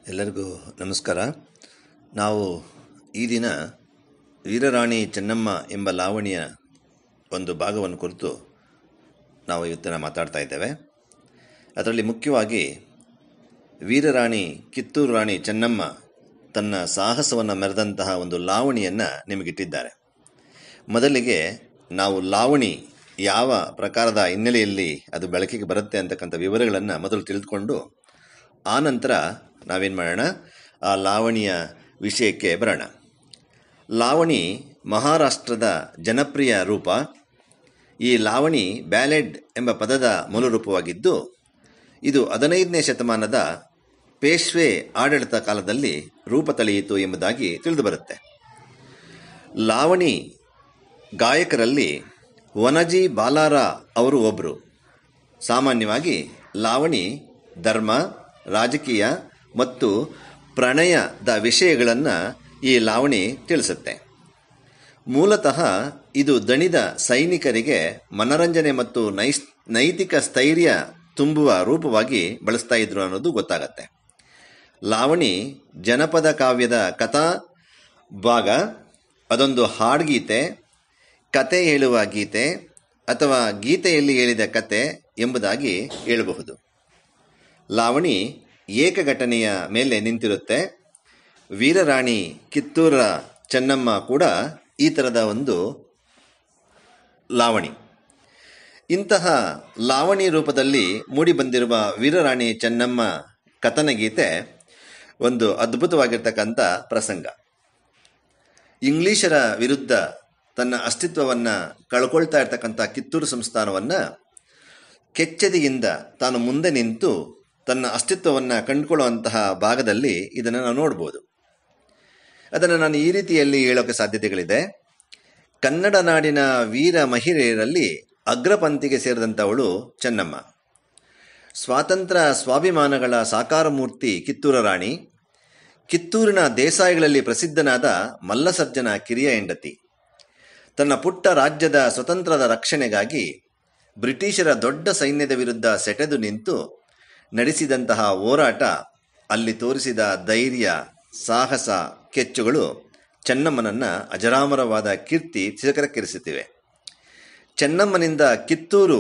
ಎಲ್ಲರಿಗೂ ನಮಸ್ಕಾರ ನಾವು ಈ ದಿನ ವೀರರಾಣಿ ಚೆನ್ನಮ್ಮ ಎಂಬ ಲಾವಣಿಯ ಒಂದು ಭಾಗವನ್ನು ಕುರಿತು ನಾವು ಇವತ್ತಿನ ಮಾತಾಡ್ತಾ ಇದ್ದೇವೆ ಅದರಲ್ಲಿ ಮುಖ್ಯವಾಗಿ ವೀರರಾಣಿ ಕಿತ್ತೂರು ರಾಣಿ ಚೆನ್ನಮ್ಮ ತನ್ನ ಸಾಹಸವನ್ನು ಮೆರೆದಂತಹ ಒಂದು ಲಾವಣಿಯನ್ನು ನಿಮಗಿಟ್ಟಿದ್ದಾರೆ ಮೊದಲಿಗೆ ನಾವು ಲಾವಣಿ ಯಾವ ಪ್ರಕಾರದ ಹಿನ್ನೆಲೆಯಲ್ಲಿ ಅದು ಬೆಳಕಿಗೆ ಬರುತ್ತೆ ಅಂತಕ್ಕಂಥ ವಿವರಗಳನ್ನು ಮೊದಲು ತಿಳಿದುಕೊಂಡು ಆ ನಂತರ ನಾವೇನು ಮಾಡೋಣ ಆ ಲಾವಣಿಯ ವಿಷಯಕ್ಕೆ ಬರೋಣ ಲಾವಣಿ ಮಹಾರಾಷ್ಟ್ರದ ಜನಪ್ರಿಯ ರೂಪ ಈ ಲಾವಣಿ ಬ್ಯಾಲೆಡ್ ಎಂಬ ಪದದ ಮೂಲರೂಪವಾಗಿದ್ದು ಇದು ಹದಿನೈದನೇ ಶತಮಾನದ ಪೇಶ್ವೆ ಆಡಳಿತ ಕಾಲದಲ್ಲಿ ರೂಪ ತಳೆಯಿತು ಎಂಬುದಾಗಿ ತಿಳಿದುಬರುತ್ತೆ ಲಾವಣಿ ಗಾಯಕರಲ್ಲಿ ವನಜಿ ಬಾಲಾರ ಅವರು ಒಬ್ಬರು ಸಾಮಾನ್ಯವಾಗಿ ಲಾವಣಿ ಧರ್ಮ ರಾಜಕೀಯ ಮತ್ತು ಪ್ರಣಯದ ವಿಷಯಗಳನ್ನು ಈ ಲಾವಣಿ ತಿಳಿಸುತ್ತೆ ಮೂಲತಃ ಇದು ದಣಿದ ಸೈನಿಕರಿಗೆ ಮನರಂಜನೆ ಮತ್ತು ನೈಸ್ ನೈತಿಕ ಸ್ಥೈರ್ಯ ತುಂಬುವ ರೂಪವಾಗಿ ಬಳಸ್ತಾ ಇದ್ರು ಅನ್ನೋದು ಗೊತ್ತಾಗತ್ತೆ ಲಾವಣಿ ಜನಪದ ಕಾವ್ಯದ ಕಥಾ ಭಾಗ ಅದೊಂದು ಹಾಡ್ಗೀತೆ ಕತೆ ಹೇಳುವ ಗೀತೆ ಅಥವಾ ಗೀತೆಯಲ್ಲಿ ಹೇಳಿದ ಕತೆ ಎಂಬುದಾಗಿ ಹೇಳಬಹುದು ಲಾವಣಿ ಏಕಘಟನೆಯ ಮೇಲೆ ನಿಂತಿರುತ್ತೆ ವೀರರಾಣಿ ಕಿತ್ತೂರ ಚೆನ್ನಮ್ಮ ಕೂಡ ಈ ಥರದ ಒಂದು ಲಾವಣಿ ಇಂತಹ ಲಾವಣಿ ರೂಪದಲ್ಲಿ ಮೂಡಿಬಂದಿರುವ ವೀರರಾಣಿ ಚೆನ್ನಮ್ಮ ಕಥನ ಗೀತೆ ಒಂದು ಅದ್ಭುತವಾಗಿರ್ತಕ್ಕಂಥ ಪ್ರಸಂಗ ಇಂಗ್ಲಿಷರ ವಿರುದ್ಧ ತನ್ನ ಅಸ್ತಿತ್ವವನ್ನು ಕಳ್ಕೊಳ್ತಾ ಇರ್ತಕ್ಕಂಥ ಕಿತ್ತೂರು ಸಂಸ್ಥಾನವನ್ನು ಕೆಚ್ಚೆದೆಯಿಂದ ತಾನು ಮುಂದೆ ನಿಂತು ತನ್ನ ಅಸ್ತಿತ್ವವನ್ನು ಕಂಡುಕೊಳ್ಳುವಂತಹ ಭಾಗದಲ್ಲಿ ಇದನ್ನು ನಾವು ನೋಡ್ಬೋದು ಅದನ್ನು ನಾನು ಈ ರೀತಿಯಲ್ಲಿ ಹೇಳೋಕ್ಕೆ ಸಾಧ್ಯತೆಗಳಿದೆ ಕನ್ನಡ ನಾಡಿನ ವೀರ ಮಹಿಳೆಯರಲ್ಲಿ ಅಗ್ರಪಂಥಿಗೆ ಸೇರಿದಂಥವಳು ಚೆನ್ನಮ್ಮ ಸ್ವಾತಂತ್ರ್ಯ ಸ್ವಾಭಿಮಾನಗಳ ಸಾಕಾರ ಮೂರ್ತಿ ಕಿತ್ತೂರ ರಾಣಿ ಕಿತ್ತೂರಿನ ದೇಸಾಯಿಗಳಲ್ಲಿ ಪ್ರಸಿದ್ಧನಾದ ಮಲ್ಲಸರ್ಜನ ಕಿರಿಯ ಹೆಂಡತಿ ತನ್ನ ಪುಟ್ಟ ರಾಜ್ಯದ ಸ್ವತಂತ್ರದ ರಕ್ಷಣೆಗಾಗಿ ಬ್ರಿಟಿಷರ ದೊಡ್ಡ ಸೈನ್ಯದ ವಿರುದ್ಧ ಸೆಟೆದು ನಿಂತು ನಡೆಸಿದಂತಹ ಹೋರಾಟ ಅಲ್ಲಿ ತೋರಿಸಿದ ಧೈರ್ಯ ಸಾಹಸ ಕೆಚ್ಚುಗಳು ಚೆನ್ನಮ್ಮನನ್ನ ಅಜರಾಮರವಾದ ಕೀರ್ತಿ ಚಿರಕರಕ್ಕಿರಿಸುತ್ತಿವೆ ಚೆನ್ನಮ್ಮನಿಂದ ಕಿತ್ತೂರು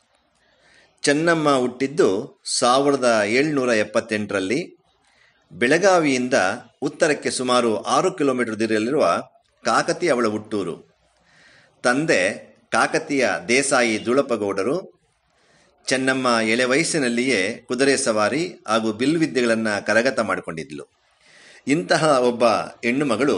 ಚೆನ್ನಮ್ಮ ಹುಟ್ಟಿದ್ದು ಸಾವಿರದ ಏಳ್ನೂರ ಎಪ್ಪತ್ತೆಂಟರಲ್ಲಿ ಬೆಳಗಾವಿಯಿಂದ ಉತ್ತರಕ್ಕೆ ಸುಮಾರು ಆರು ಕಿಲೋಮೀಟರ್ ದೂರದಲ್ಲಿರುವ ಕಾಕತಿ ಅವಳ ಹುಟ್ಟೂರು ತಂದೆ ಕಾಕತಿಯ ದೇಸಾಯಿ ದುಳಪಗೌಡರು ಚೆನ್ನಮ್ಮ ಎಳೆ ವಯಸ್ಸಿನಲ್ಲಿಯೇ ಕುದುರೆ ಸವಾರಿ ಹಾಗೂ ಬಿಲ್ವಿದ್ಯೆಗಳನ್ನು ಕರಗತ ಮಾಡಿಕೊಂಡಿದ್ಲು ಇಂತಹ ಒಬ್ಬ ಹೆಣ್ಣು ಮಗಳು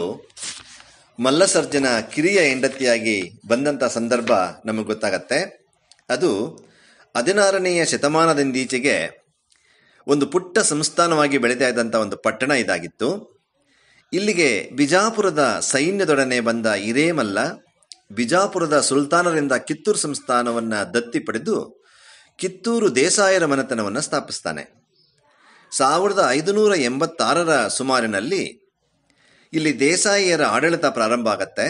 ಮಲ್ಲಸರ್ಜನ ಕಿರಿಯ ಹೆಂಡತಿಯಾಗಿ ಬಂದಂಥ ಸಂದರ್ಭ ನಮಗೆ ಗೊತ್ತಾಗತ್ತೆ ಅದು ಹದಿನಾರನೆಯ ಶತಮಾನದಿಂದೀಚೆಗೆ ಒಂದು ಪುಟ್ಟ ಸಂಸ್ಥಾನವಾಗಿ ಬೆಳೀತಾ ಇದ್ದಂಥ ಒಂದು ಪಟ್ಟಣ ಇದಾಗಿತ್ತು ಇಲ್ಲಿಗೆ ಬಿಜಾಪುರದ ಸೈನ್ಯದೊಡನೆ ಬಂದ ಹಿರೇಮಲ್ಲ ಬಿಜಾಪುರದ ಸುಲ್ತಾನರಿಂದ ಕಿತ್ತೂರು ಸಂಸ್ಥಾನವನ್ನು ದತ್ತಿ ಪಡೆದು ಕಿತ್ತೂರು ದೇಸಾಯರ ಮನೆತನವನ್ನು ಸ್ಥಾಪಿಸ್ತಾನೆ ಸಾವಿರದ ಐದುನೂರ ಎಂಬತ್ತಾರರ ಸುಮಾರಿನಲ್ಲಿ ಇಲ್ಲಿ ದೇಸಾಯಿಯರ ಆಡಳಿತ ಪ್ರಾರಂಭ ಆಗತ್ತೆ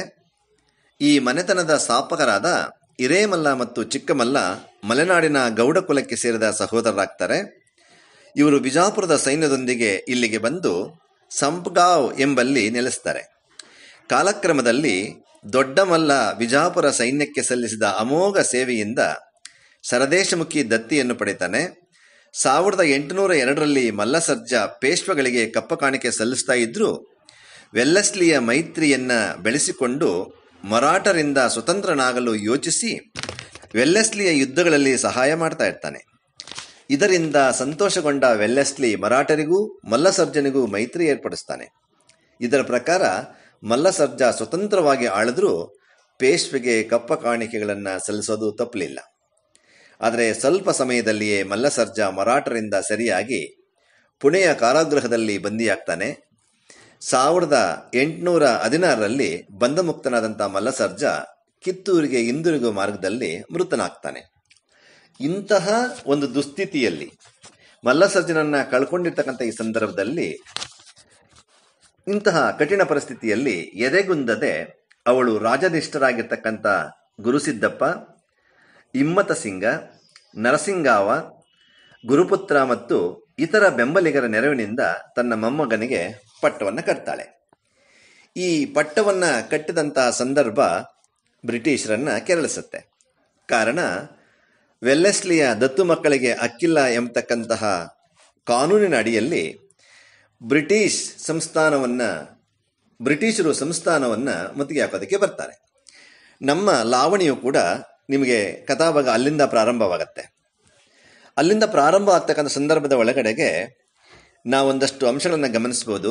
ಈ ಮನೆತನದ ಸ್ಥಾಪಕರಾದ ಹಿರೇಮಲ್ಲ ಮತ್ತು ಚಿಕ್ಕಮಲ್ಲ ಮಲೆನಾಡಿನ ಗೌಡ ಕುಲಕ್ಕೆ ಸೇರಿದ ಸಹೋದರರಾಗ್ತಾರೆ ಇವರು ಬಿಜಾಪುರದ ಸೈನ್ಯದೊಂದಿಗೆ ಇಲ್ಲಿಗೆ ಬಂದು ಸಂಪ್ಗಾವ್ ಎಂಬಲ್ಲಿ ನೆಲೆಸ್ತಾರೆ ಕಾಲಕ್ರಮದಲ್ಲಿ ದೊಡ್ಡಮಲ್ಲ ಬಿಜಾಪುರ ಸೈನ್ಯಕ್ಕೆ ಸಲ್ಲಿಸಿದ ಅಮೋಘ ಸೇವೆಯಿಂದ ಸರದೇಶಮುಖಿ ದತ್ತಿಯನ್ನು ಪಡಿತಾನೆ ಸಾವಿರದ ಎಂಟುನೂರ ಎರಡರಲ್ಲಿ ಮಲ್ಲಸರ್ಜ ಪೇಶ್ವಗಳಿಗೆ ಕಪ್ಪ ಕಾಣಿಕೆ ಸಲ್ಲಿಸ್ತಾ ಇದ್ರೂ ವೆಲ್ಲಸ್ಲಿಯ ಮೈತ್ರಿಯನ್ನ ಬೆಳೆಸಿಕೊಂಡು ಮರಾಠರಿಂದ ಸ್ವತಂತ್ರನಾಗಲು ಯೋಚಿಸಿ ವೆಲ್ಲೆಸ್ಲಿಯ ಯುದ್ಧಗಳಲ್ಲಿ ಸಹಾಯ ಮಾಡ್ತಾ ಇರ್ತಾನೆ ಇದರಿಂದ ಸಂತೋಷಗೊಂಡ ವೆಲ್ಲೆಸ್ಲಿ ಮರಾಠರಿಗೂ ಮಲ್ಲಸರ್ಜನಿಗೂ ಮೈತ್ರಿ ಏರ್ಪಡಿಸ್ತಾನೆ ಇದರ ಪ್ರಕಾರ ಮಲ್ಲಸರ್ಜ ಸ್ವತಂತ್ರವಾಗಿ ಆಳಿದ್ರೂ ಪೇಶ್ವೆಗೆ ಕಪ್ಪ ಕಾಣಿಕೆಗಳನ್ನು ಸಲ್ಲಿಸೋದು ತಪ್ಪಲಿಲ್ಲ ಆದರೆ ಸ್ವಲ್ಪ ಸಮಯದಲ್ಲಿಯೇ ಮಲ್ಲಸರ್ಜ ಮರಾಠರಿಂದ ಸರಿಯಾಗಿ ಪುಣೆಯ ಕಾರಾಗೃಹದಲ್ಲಿ ಬಂದಿಯಾಗ್ತಾನೆ ಸಾವಿರದ ಎಂಟುನೂರ ಹದಿನಾರರಲ್ಲಿ ಬಂಧಮುಕ್ತನಾದಂಥ ಮಲ್ಲಸರ್ಜ ಕಿತ್ತೂರಿಗೆ ಹಿಂದಿರುಗುವ ಮಾರ್ಗದಲ್ಲಿ ಮೃತನಾಗ್ತಾನೆ ಇಂತಹ ಒಂದು ದುಸ್ಥಿತಿಯಲ್ಲಿ ಮಲ್ಲಸರ್ಜನನ್ನ ಕಳ್ಕೊಂಡಿರ್ತಕ್ಕಂಥ ಈ ಸಂದರ್ಭದಲ್ಲಿ ಇಂತಹ ಕಠಿಣ ಪರಿಸ್ಥಿತಿಯಲ್ಲಿ ಎದೆಗುಂದದೆ ಅವಳು ರಾಜನಿಷ್ಠರಾಗಿರ್ತಕ್ಕಂಥ ಗುರುಸಿದ್ದಪ್ಪ ಹಿಮ್ಮತ ಸಿಂಗ ನರಸಿಂಗಾವ ಗುರುಪುತ್ರ ಮತ್ತು ಇತರ ಬೆಂಬಲಿಗರ ನೆರವಿನಿಂದ ತನ್ನ ಮೊಮ್ಮಗನಿಗೆ ಪಟ್ಟವನ್ನು ಕಟ್ತಾಳೆ ಈ ಪಟ್ಟವನ್ನು ಕಟ್ಟಿದಂತಹ ಸಂದರ್ಭ ಬ್ರಿಟಿಷರನ್ನ ಕೆರಳಿಸುತ್ತೆ ಕಾರಣ ವೆಲ್ಲೆಸ್ಲಿಯ ದತ್ತು ಮಕ್ಕಳಿಗೆ ಹಕ್ಕಿಲ್ಲ ಎಂಬತಕ್ಕಂತಹ ಕಾನೂನಿನ ಅಡಿಯಲ್ಲಿ ಬ್ರಿಟಿಷ್ ಸಂಸ್ಥಾನವನ್ನು ಬ್ರಿಟಿಷರು ಸಂಸ್ಥಾನವನ್ನು ಮುತ್ತಿಗೆ ಹಾಕೋದಕ್ಕೆ ಬರ್ತಾರೆ ನಮ್ಮ ಲಾವಣಿಯು ಕೂಡ ನಿಮಗೆ ಕಥಾಭಾಗ ಅಲ್ಲಿಂದ ಪ್ರಾರಂಭವಾಗತ್ತೆ ಅಲ್ಲಿಂದ ಪ್ರಾರಂಭ ಆಗ್ತಕ್ಕಂಥ ಸಂದರ್ಭದ ಒಳಗಡೆಗೆ ನಾವೊಂದಷ್ಟು ಅಂಶಗಳನ್ನು ಗಮನಿಸ್ಬೋದು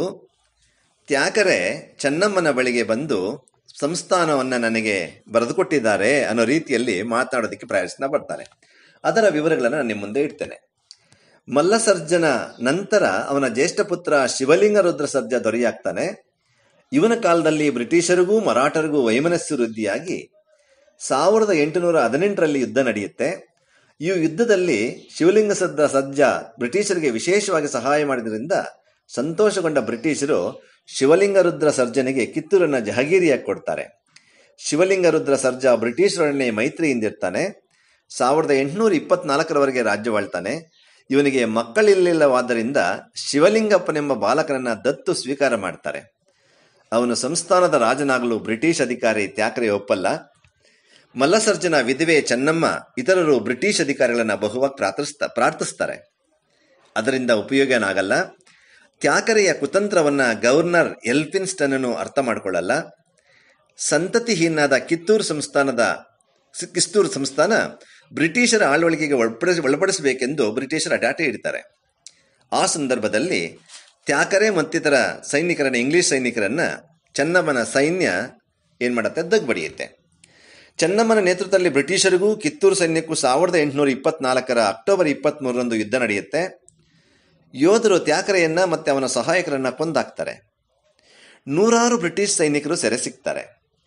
ತ್ಯಾಕರೆ ಚೆನ್ನಮ್ಮನ ಬಳಿಗೆ ಬಂದು ಸಂಸ್ಥಾನವನ್ನು ನನಗೆ ಬರೆದುಕೊಟ್ಟಿದ್ದಾರೆ ಅನ್ನೋ ರೀತಿಯಲ್ಲಿ ಮಾತನಾಡೋದಕ್ಕೆ ಪ್ರಯತ್ನ ಪಡ್ತಾರೆ ಅದರ ವಿವರಗಳನ್ನು ನಾನು ನಿಮ್ಮ ಮುಂದೆ ಇಡ್ತೇನೆ ಮಲ್ಲಸರ್ಜನ ನಂತರ ಅವನ ಜ್ಯೇಷ್ಠ ಪುತ್ರ ಶಿವಲಿಂಗ ರುದ್ರ ಸರ್ಜ ದೊರೆಯಾಗ್ತಾನೆ ಇವನ ಕಾಲದಲ್ಲಿ ಬ್ರಿಟಿಷರಿಗೂ ಮರಾಠರಿಗೂ ವೈಮನಸ್ಸು ವೃದ್ಧಿಯಾಗಿ ಸಾವಿರದ ಎಂಟುನೂರ ಹದಿನೆಂಟರಲ್ಲಿ ಯುದ್ಧ ನಡೆಯುತ್ತೆ ಈ ಯುದ್ಧದಲ್ಲಿ ಶಿವಲಿಂಗ ಸದ್ದ ಸಜ್ಜ ಬ್ರಿಟಿಷರಿಗೆ ವಿಶೇಷವಾಗಿ ಸಹಾಯ ಮಾಡಿದ್ರಿಂದ ಸಂತೋಷಗೊಂಡ ಬ್ರಿಟಿಷರು ಶಿವಲಿಂಗ ರುದ್ರ ಸರ್ಜನಿಗೆ ಕಿತ್ತೂರನ್ನ ಜಹಗೀರಿಯಾಗಿ ಕೊಡ್ತಾರೆ ಶಿವಲಿಂಗ ರುದ್ರ ಸರ್ಜಾ ಬ್ರಿಟಿಷರೊಡನೆ ಮೈತ್ರಿಯಿಂದಿರ್ತಾನೆ ಸಾವಿರದ ಎಂಟುನೂರ ಇಪ್ಪತ್ನಾಲ್ಕರವರೆಗೆ ರಾಜ್ಯವಾಳ್ತಾನೆ ಇವನಿಗೆ ಮಕ್ಕಳಿರಲಿಲ್ಲವಾದ್ದರಿಂದ ಶಿವಲಿಂಗಪ್ಪನೆಂಬ ಬಾಲಕನನ್ನ ದತ್ತು ಸ್ವೀಕಾರ ಮಾಡ್ತಾರೆ ಅವನು ಸಂಸ್ಥಾನದ ರಾಜನಾಗಲು ಬ್ರಿಟಿಷ್ ಅಧಿಕಾರಿ ತ್ಯಾಕರೆ ಒಪ್ಪಲ್ಲ ಮಲ್ಲಸರ್ಜನ ವಿಧವೆ ಚೆನ್ನಮ್ಮ ಇತರರು ಬ್ರಿಟಿಷ್ ಅಧಿಕಾರಿಗಳನ್ನ ಬಹುವಾಗಿ ಪ್ರಾರ್ಥಿಸ್ತಾ ಪ್ರಾರ್ಥಿಸ್ತಾರೆ ಅದರಿಂದ ಉಪಯೋಗನಾಗಲ್ಲ ತ್ಯಾಕರೆಯ ಕುತಂತ್ರವನ್ನ ಗವರ್ನರ್ ಎಲ್ಫಿನ್ಸ್ಟನ್ನನು ಅರ್ಥ ಮಾಡಿಕೊಳ್ಳಲ್ಲ ಸಂತತಿಹೀನಾದ ಕಿತ್ತೂರು ಸಂಸ್ಥಾನದ ಕಿತ್ತೂರು ಸಂಸ್ಥಾನ ಬ್ರಿಟಿಷರ ಆಳ್ವಳಿಕೆಗೆ ಒಳಪಡಿಸ ಒಳಪಡಿಸಬೇಕೆಂದು ಬ್ರಿಟಿಷರ ಡಾಟೆ ಇಡ್ತಾರೆ ಆ ಸಂದರ್ಭದಲ್ಲಿ ತ್ಯಾಕರೆ ಮತ್ತಿತರ ಸೈನಿಕರನ್ನ ಇಂಗ್ಲಿಷ್ ಸೈನಿಕರನ್ನ ಚೆನ್ನಮ್ಮನ ಸೈನ್ಯ ಏನ್ ಮಾಡುತ್ತೆ ದಗ್ಬಡಿಯುತ್ತೆ ಚೆನ್ನಮ್ಮನ ನೇತೃತ್ವದಲ್ಲಿ ಬ್ರಿಟಿಷರಿಗೂ ಕಿತ್ತೂರು ಸೈನ್ಯಕ್ಕೂ ಸಾವಿರದ ಎಂಟುನೂರ ಇಪ್ಪತ್ನಾಲ್ಕರ ಅಕ್ಟೋಬರ್ ಇಪ್ಪತ್ತ್ಮೂರರಂದು ಯುದ್ಧ ನಡೆಯುತ್ತೆ ಯೋಧರು ತ್ಯಾಕರೆಯನ್ನ ಮತ್ತೆ ಅವನ ಸಹಾಯಕರನ್ನ ಕೊಂದಾಕ್ತಾರೆ ನೂರಾರು ಬ್ರಿಟಿಷ್ ಸೈನಿಕರು ಸೆರೆ ಸಿಗ್ತಾರೆ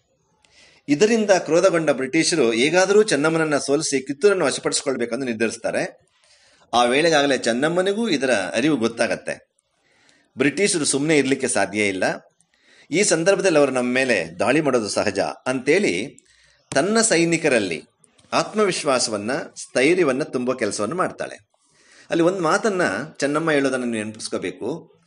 ಇದರಿಂದ ಕ್ರೋಧಗೊಂಡ ಬ್ರಿಟಿಷರು ಹೇಗಾದರೂ ಚೆನ್ನಮ್ಮನನ್ನ ಸೋಲಿಸಿ ಕಿತ್ತೂರನ್ನು ವಶಪಡಿಸಿಕೊಳ್ಬೇಕೆಂದು ನಿರ್ಧರಿಸ್ತಾರೆ ಆ ವೇಳೆಗಾಗಲೇ ಚೆನ್ನಮ್ಮನಿಗೂ ಇದರ ಅರಿವು ಗೊತ್ತಾಗತ್ತೆ ಬ್ರಿಟಿಷರು ಸುಮ್ಮನೆ ಇರಲಿಕ್ಕೆ ಸಾಧ್ಯ ಇಲ್ಲ ಈ ಸಂದರ್ಭದಲ್ಲಿ ಅವರು ನಮ್ಮ ಮೇಲೆ ದಾಳಿ ಮಾಡೋದು ಸಹಜ ಅಂತೇಳಿ ತನ್ನ ಸೈನಿಕರಲ್ಲಿ ಆತ್ಮವಿಶ್ವಾಸವನ್ನ ಸ್ಥೈರ್ಯವನ್ನ ತುಂಬೋ ಕೆಲಸವನ್ನು ಮಾಡ್ತಾಳೆ ಅಲ್ಲಿ ಒಂದು ಮಾತನ್ನ ಚೆನ್ನಮ್ಮ ಹೇಳೋದನ್ನು ನೀವು ನೆನಪಿಸ್ಕೋಬೇಕು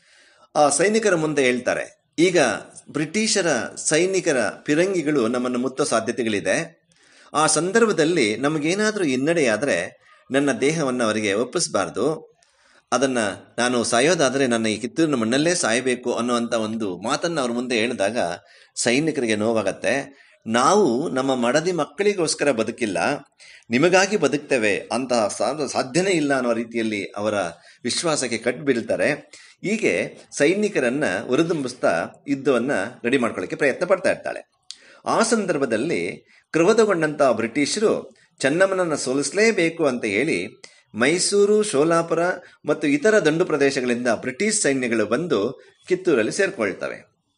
ಆ ಸೈನಿಕರ ಮುಂದೆ ಹೇಳ್ತಾರೆ ಈಗ ಬ್ರಿಟಿಷರ ಸೈನಿಕರ ಫಿರಂಗಿಗಳು ನಮ್ಮನ್ನು ಮುತ್ತೋ ಸಾಧ್ಯತೆಗಳಿದೆ ಆ ಸಂದರ್ಭದಲ್ಲಿ ನಮಗೇನಾದರೂ ಹಿನ್ನಡೆಯಾದರೆ ನನ್ನ ದೇಹವನ್ನು ಅವರಿಗೆ ಒಪ್ಪಿಸಬಾರ್ದು ಅದನ್ನು ನಾನು ಸಾಯೋದಾದರೆ ನನ್ನ ಈ ಕಿತ್ತೂರಿನ ಮಣ್ಣಲ್ಲೇ ಸಾಯಬೇಕು ಅನ್ನುವಂಥ ಒಂದು ಮಾತನ್ನು ಅವ್ರ ಮುಂದೆ ಹೇಳಿದಾಗ ಸೈನಿಕರಿಗೆ ನೋವಾಗತ್ತೆ ನಾವು ನಮ್ಮ ಮಡದಿ ಮಕ್ಕಳಿಗೋಸ್ಕರ ಬದುಕಿಲ್ಲ ನಿಮಗಾಗಿ ಬದುಕ್ತೇವೆ ಅಂತಹ ಸಾ- ಸಾಧ್ಯನೇ ಇಲ್ಲ ಅನ್ನೋ ರೀತಿಯಲ್ಲಿ ಅವರ ವಿಶ್ವಾಸಕ್ಕೆ ಕಟ್ಟು ಬೀಳ್ತಾರೆ ಹೀಗೆ ಸೈನಿಕರನ್ನ ಉರಿದುಂಬಿಸ್ತಾ ಯುದ್ಧವನ್ನ ರೆಡಿ ಮಾಡ್ಕೊಳ್ಳೋಕೆ ಪ್ರಯತ್ನ ಪಡ್ತಾ ಇರ್ತಾಳೆ ಆ ಸಂದರ್ಭದಲ್ಲಿ ಕ್ರೋಧಗೊಂಡಂತಹ ಬ್ರಿಟಿಷರು ಚೆನ್ನಮ್ಮನನ್ನ ಸೋಲಿಸಲೇಬೇಕು ಅಂತ ಹೇಳಿ ಮೈಸೂರು ಶೋಲಾಪುರ ಮತ್ತು ಇತರ ದಂಡು ಪ್ರದೇಶಗಳಿಂದ ಬ್ರಿಟಿಷ್ ಸೈನ್ಯಗಳು ಬಂದು ಕಿತ್ತೂರಲ್ಲಿ ಸೇರ್ಕೊಳ್ತವೆ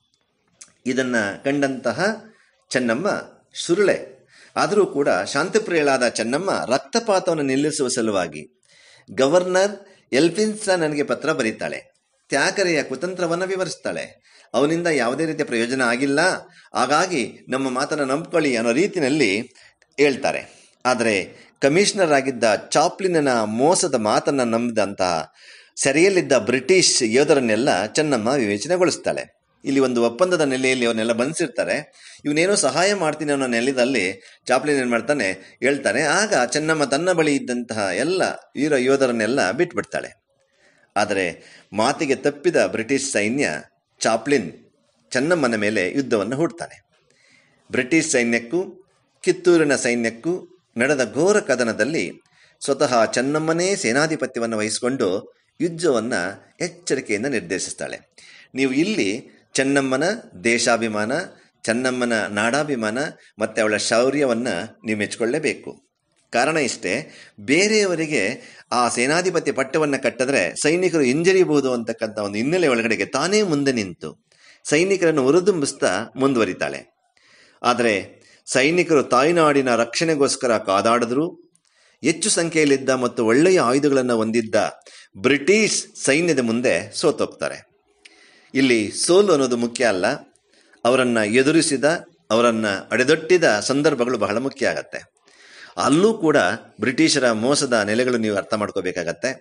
ಇದನ್ನ ಕಂಡಂತಹ ಚೆನ್ನಮ್ಮ ಸುರುಳೆ ಆದರೂ ಕೂಡ ಶಾಂತಿಪ್ರಿಯಳಾದ ಚೆನ್ನಮ್ಮ ರಕ್ತಪಾತವನ್ನು ನಿಲ್ಲಿಸುವ ಸಲುವಾಗಿ ಗವರ್ನರ್ ಎಲ್ಫಿನ್ಸ್ಟನ್ ನನಗೆ ಪತ್ರ ಬರೀತಾಳೆ ತ್ಯಾಕರೆಯ ಕುತಂತ್ರವನ್ನು ವಿವರಿಸ್ತಾಳೆ ಅವನಿಂದ ಯಾವುದೇ ರೀತಿಯ ಪ್ರಯೋಜನ ಆಗಿಲ್ಲ ಹಾಗಾಗಿ ನಮ್ಮ ಮಾತನ್ನು ನಂಬ್ಕೊಳ್ಳಿ ಅನ್ನೋ ರೀತಿಯಲ್ಲಿ ಹೇಳ್ತಾರೆ ಆದರೆ ಕಮಿಷನರ್ ಆಗಿದ್ದ ಚಾಪ್ಲಿನನ ಮೋಸದ ಮಾತನ್ನು ನಂಬಿದಂತಹ ಸೆರೆಯಲ್ಲಿದ್ದ ಬ್ರಿಟಿಷ್ ಯೋಧರನ್ನೆಲ್ಲ ಚೆನ್ನಮ್ಮ ವಿವೇಚನೆಗೊಳಿಸ್ತಾಳೆ ಇಲ್ಲಿ ಒಂದು ಒಪ್ಪಂದದ ನೆಲೆಯಲ್ಲಿ ಅವನ್ನೆಲ್ಲ ಬಂಧಿಸಿರ್ತಾರೆ ಇವನೇನೋ ಸಹಾಯ ಮಾಡ್ತೀನಿ ಅನ್ನೋ ನೆಲೆಯಲ್ಲಿ ಚಾಪ್ಲಿನ್ ಏನ್ ಮಾಡ್ತಾನೆ ಹೇಳ್ತಾನೆ ಆಗ ಚೆನ್ನಮ್ಮ ತನ್ನ ಬಳಿ ಇದ್ದಂತಹ ಎಲ್ಲ ವೀರ ಯೋಧರನ್ನೆಲ್ಲ ಬಿಟ್ಬಿಡ್ತಾಳೆ ಆದರೆ ಮಾತಿಗೆ ತಪ್ಪಿದ ಬ್ರಿಟಿಷ್ ಸೈನ್ಯ ಚಾಪ್ಲಿನ್ ಚೆನ್ನಮ್ಮನ ಮೇಲೆ ಯುದ್ಧವನ್ನು ಹೂಡ್ತಾನೆ ಬ್ರಿಟಿಷ್ ಸೈನ್ಯಕ್ಕೂ ಕಿತ್ತೂರಿನ ಸೈನ್ಯಕ್ಕೂ ನಡೆದ ಘೋರ ಕದನದಲ್ಲಿ ಸ್ವತಃ ಚೆನ್ನಮ್ಮನೇ ಸೇನಾಧಿಪತ್ಯವನ್ನು ವಹಿಸಿಕೊಂಡು ಯುದ್ಧವನ್ನು ಎಚ್ಚರಿಕೆಯಿಂದ ನಿರ್ದೇಶಿಸ್ತಾಳೆ ನೀವು ಇಲ್ಲಿ ಚೆನ್ನಮ್ಮನ ದೇಶಾಭಿಮಾನ ಚೆನ್ನಮ್ಮನ ನಾಡಾಭಿಮಾನ ಮತ್ತು ಅವಳ ಶೌರ್ಯವನ್ನು ನೀವು ಮೆಚ್ಚಿಕೊಳ್ಳಲೇಬೇಕು ಕಾರಣ ಇಷ್ಟೇ ಬೇರೆಯವರಿಗೆ ಆ ಸೇನಾಧಿಪತ್ಯ ಪಟ್ಟವನ್ನು ಕಟ್ಟಿದ್ರೆ ಸೈನಿಕರು ಹಿಂಜರಿಯಬಹುದು ಅಂತಕ್ಕಂಥ ಒಂದು ಹಿನ್ನೆಲೆ ಒಳಗಡೆಗೆ ತಾನೇ ಮುಂದೆ ನಿಂತು ಸೈನಿಕರನ್ನು ಉರಿದುಂಬಿಸ್ತಾ ಮುಂದುವರಿತಾಳೆ ಆದರೆ ಸೈನಿಕರು ತಾಯ್ನಾಡಿನ ರಕ್ಷಣೆಗೋಸ್ಕರ ಕಾದಾಡಿದ್ರು ಹೆಚ್ಚು ಸಂಖ್ಯೆಯಲ್ಲಿದ್ದ ಮತ್ತು ಒಳ್ಳೆಯ ಆಯುಧಗಳನ್ನು ಹೊಂದಿದ್ದ ಬ್ರಿಟಿಷ್ ಸೈನ್ಯದ ಮುಂದೆ ಸೋತೋಗ್ತಾರೆ ಇಲ್ಲಿ ಸೋಲು ಅನ್ನೋದು ಮುಖ್ಯ ಅಲ್ಲ ಅವರನ್ನು ಎದುರಿಸಿದ ಅವರನ್ನು ಅಡೆದೊಟ್ಟಿದ ಸಂದರ್ಭಗಳು ಬಹಳ ಮುಖ್ಯ ಆಗತ್ತೆ ಅಲ್ಲೂ ಕೂಡ ಬ್ರಿಟಿಷರ ಮೋಸದ ನೆಲೆಗಳು ನೀವು ಅರ್ಥ ಮಾಡ್ಕೋಬೇಕಾಗತ್ತೆ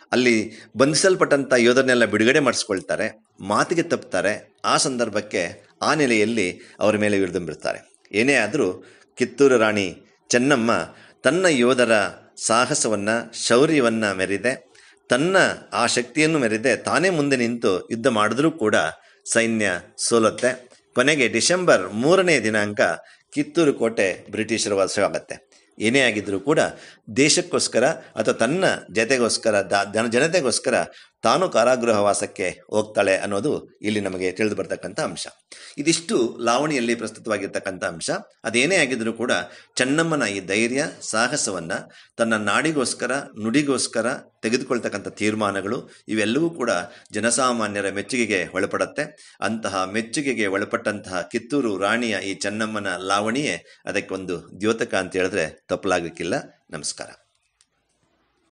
ಅಲ್ಲಿ ಬಂಧಿಸಲ್ಪಟ್ಟಂಥ ಯೋಧರನ್ನೆಲ್ಲ ಬಿಡುಗಡೆ ಮಾಡಿಸ್ಕೊಳ್ತಾರೆ ಮಾತಿಗೆ ತಪ್ಪುತ್ತಾರೆ ಆ ಸಂದರ್ಭಕ್ಕೆ ಆ ನೆಲೆಯಲ್ಲಿ ಅವರ ಮೇಲೆ ವಿರುದ್ಧಂಬಿರ್ತಾರೆ ಏನೇ ಆದರೂ ಕಿತ್ತೂರು ರಾಣಿ ಚೆನ್ನಮ್ಮ ತನ್ನ ಯೋಧರ ಸಾಹಸವನ್ನು ಶೌರ್ಯವನ್ನು ಮೆರೆದೆ ತನ್ನ ಆ ಶಕ್ತಿಯನ್ನು ಮೆರೆದೆ ತಾನೇ ಮುಂದೆ ನಿಂತು ಯುದ್ಧ ಮಾಡಿದ್ರೂ ಕೂಡ ಸೈನ್ಯ ಸೋಲುತ್ತೆ ಕೊನೆಗೆ ಡಿಸೆಂಬರ್ ಮೂರನೇ ದಿನಾಂಕ ಕಿತ್ತೂರು ಕೋಟೆ ಬ್ರಿಟಿಷರ ವಶವಾಗತ್ತೆ ಏನೇ ಆಗಿದ್ರೂ ಕೂಡ ದೇಶಕ್ಕೋಸ್ಕರ ಅಥವಾ ತನ್ನ ಜತೆಗೋಸ್ಕರ ದ ಜನತೆಗೋಸ್ಕರ ತಾನು ಕಾರಾಗೃಹವಾಸಕ್ಕೆ ಹೋಗ್ತಾಳೆ ಅನ್ನೋದು ಇಲ್ಲಿ ನಮಗೆ ತಿಳಿದು ಬರ್ತಕ್ಕಂಥ ಅಂಶ ಇದಿಷ್ಟು ಲಾವಣಿಯಲ್ಲಿ ಪ್ರಸ್ತುತವಾಗಿರ್ತಕ್ಕಂಥ ಅಂಶ ಅದೇನೇ ಆಗಿದ್ರೂ ಕೂಡ ಚೆನ್ನಮ್ಮನ ಈ ಧೈರ್ಯ ಸಾಹಸವನ್ನು ತನ್ನ ನಾಡಿಗೋಸ್ಕರ ನುಡಿಗೋಸ್ಕರ ತೆಗೆದುಕೊಳ್ತಕ್ಕಂಥ ತೀರ್ಮಾನಗಳು ಇವೆಲ್ಲವೂ ಕೂಡ ಜನಸಾಮಾನ್ಯರ ಮೆಚ್ಚುಗೆಗೆ ಒಳಪಡುತ್ತೆ ಅಂತಹ ಮೆಚ್ಚುಗೆಗೆ ಒಳಪಟ್ಟಂತಹ ಕಿತ್ತೂರು ರಾಣಿಯ ಈ ಚೆನ್ನಮ್ಮನ ಲಾವಣಿಯೇ ಅದಕ್ಕೊಂದು ದ್ಯೋತಕ ಅಂತ ಹೇಳಿದ್ರೆ ತಪ್ಪಲಾಗಲಿಕ್ಕಿಲ್ಲ ನಮಸ್ಕಾರ